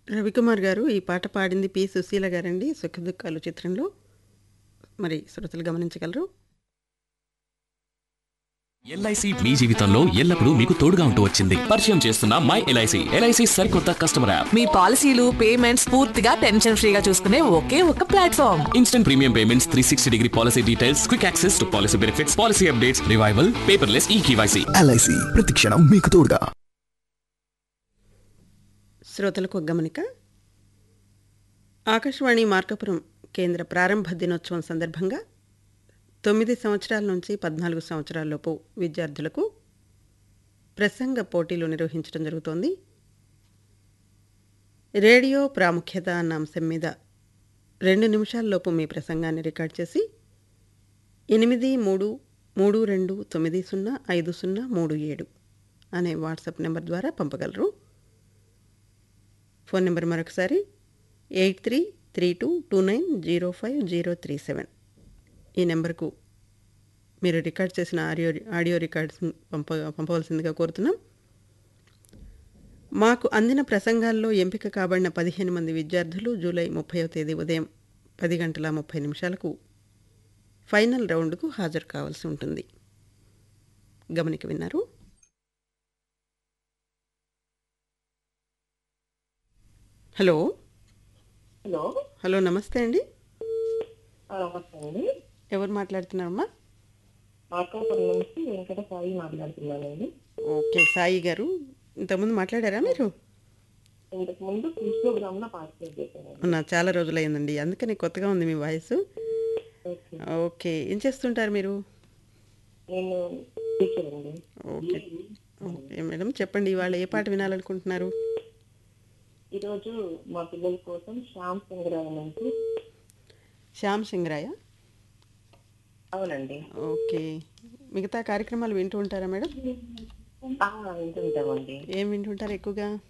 రవికుమార్ గారు ఈ పాట పాడింది పి సుశీల గారండి సుఖదుఖాలు చిత్రంలో మరి శ్రోతలు గమనించగలరు ఎల్ఐసి మీ జీవితంలో ఎల్లప్పుడూ మీకు తోడుగా ఉంటూ వచ్చింది పరిచయం చేస్తున్న మై ఎల్ఐసి ఎల్ఐసి సరికొత్త కస్టమర్ యాప్ మీ పాలసీలు పేమెంట్స్ పూర్తిగా టెన్షన్ ఫ్రీగా చూసుకునే ఒకే ఒక platform instant premium payments three sixty degree policy details quick access to policy benefits policy updates revival paperless e KYC LIC ప్రతిక్షణం మీకు తోడుగా శ్రోతలకు ఒక గమనిక ఆకాశవాణి మార్కాపురం కేంద్ర ప్రారంభ దినోత్సవం సందర్భంగా తొమ్మిది సంవత్సరాల నుంచి పద్నాలుగు సంవత్సరాలలోపు విద్యార్థులకు ప్రసంగ పోటీలు నిర్వహించడం జరుగుతోంది రేడియో ప్రాముఖ్యత అన్న అంశం మీద రెండు నిమిషాల్లోపు మీ ప్రసంగాన్ని రికార్డ్ చేసి ఎనిమిది మూడు మూడు రెండు తొమ్మిది సున్నా ఐదు సున్నా మూడు ఏడు అనే వాట్సాప్ నెంబర్ ద్వారా పంపగలరు ఫోన్ నెంబర్ మరొకసారి eight three three two two nine zero five zero three seven ఈ నెంబర్కు మీరు రికార్డ్ చేసిన ఆడియో ఆడియో రికార్డ్స్ పంప పంపవలసిందిగా కోరుతున్నాం మాకు అందిన ప్రసంగాల్లో ఎంపిక కాబడిన పదిహేను మంది విద్యార్థులు జూలై ముప్పైవ తేదీ ఉదయం పది గంటల ముప్పై నిమిషాలకు ఫైనల్ రౌండ్కు హాజరు కావాల్సి ఉంటుంది గమనిక విన్నారు హలో హలో హలో నమస్తే అండి ఆ, నమస్తే అండి ఎవరు మాట్లాడుతున్నారమ్మా మార్కాపురం నుంచి వెంకట సాయి మాట్లాడుతున్నానండి ఓకే సాయి గారు ఇంతకుముందు మాట్లాడారా మీరు ఇంతకు ముందు క్విజ్ ప్రోగ్రామ్ లో పార్టిసిపేట్ చేశాను నా చాలా రోజులైందండి అందుకని కొత్తగా ఉంది మీ వాయిస్ ఓకే. ఓకే ఏం చేస్తుంటారు మీరు నేను టీచర్ అండి ఓకే ఓకే మేడం చెప్పండి ఇవాళ ఏ పాట వినాలనుకుంటున్నారు ఈరోజు మా పిల్లల కోసం శ్యామ్ సింగరాయ నుంచి శ్యామ్ సింగ్రాయ అవునండి ఓకే మిగతా కార్యక్రమాలు వింటూ ఉంటారా మేడం ఆ, వింటుంటామండి ఏం వింటుంటారు ఎక్కువగా